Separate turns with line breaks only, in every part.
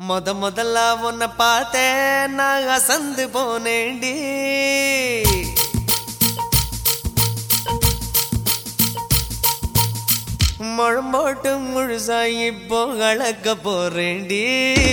முத முதல்ல உன்னை பார்த்தேன் நான் அசந்து போனேண்டி முழம் போட்டு முழுசா இப்போ கலக்க போறேண்டி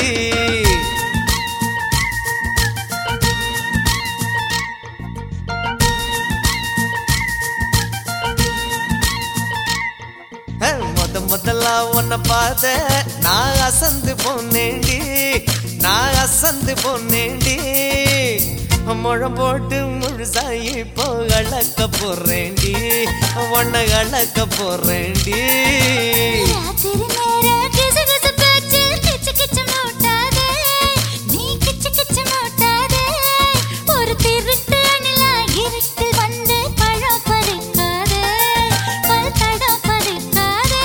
அஹ், முத முதல்ல உன்னை பார்த்த நான் அசந்து போனேண்டி நான் அசந்து போனேண்டி முழம் போட்டு முழுசா இப்போ கலக்க போறேண்டி உன்னை கலக்க போறேண்டி
ராத்திரி நேர கிசுகிசு பேச்சு கிச்சு கிச்சு மூட்டாதே நீ கிச்சு கிச்சு மூட்டாதே ஒரு திருட்டு அணிலா இருட்டில் வந்து பழம் பறிக்காதே பல் தடம் பறிக்காதே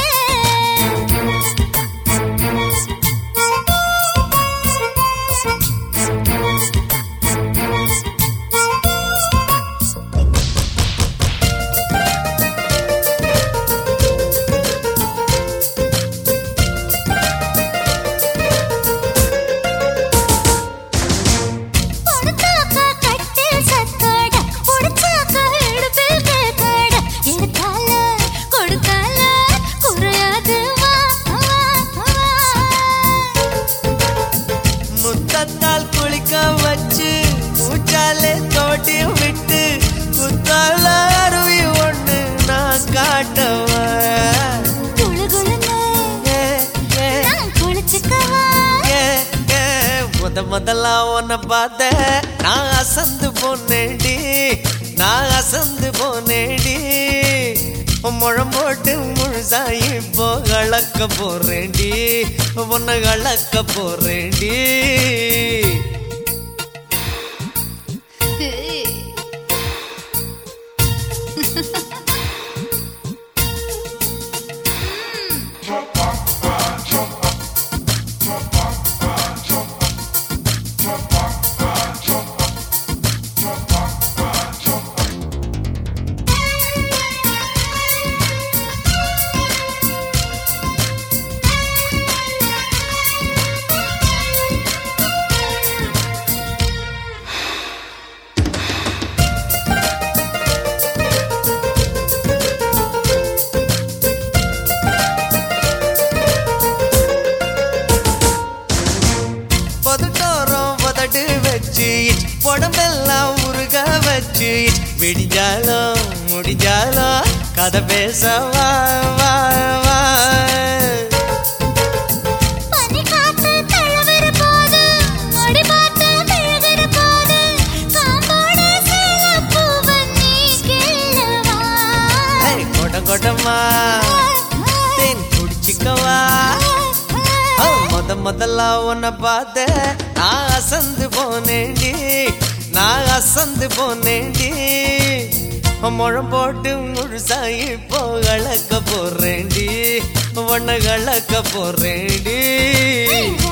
பொடுத்தாக்கா கட்டில் சத்தாட பொடுச்சாக்கா இடுப்பில் கேத்தாட எடுத்தால கொடுத்தால குறையாது வா வா வா
முத்தத்தால் குளிக்க வச்சு மூச்சாலே தோட்டி விட்டு குத்தால அருவி ஒண்ணு நான் காட்டவா
குளு குளுன்னு
ஏ, ஏ,
நான் குளிச்சுக்கவா
ஏ, ஏ. முத முதல்ல உன்னை பார்த்த நான் அசந்து போனேடி நான் அசந்து போனேடி முழம் போட்டு முழுசா இப்போ கலக்க போறேன்டி உன்னை கலக்க போறேன்டி பதுட்டோரம் உதடு வச்சு உடம்பெல்லாம் உருக வச்சு விடிஞ்சாலும் முடிஞ்சாலும் கதை பேச வா வா வா
பனி காத்து தழுவுற போது மடி பார்த்து தழுவுற போது காம்போட சேலப்பூவ நீ கிள்ளவா
ஏய், கொடம் கொடமா தேன் குடிச்சிக்கவா ஆ, முத முதல்ல உன்னை பார்த்த நான் அசந்து போனேண்டி நான் அசந்து போனேண்டி முழம் போட்டு முழுசா இப்போ கலக்க போறேன்டி உன்னை கலக்க போறேன்டி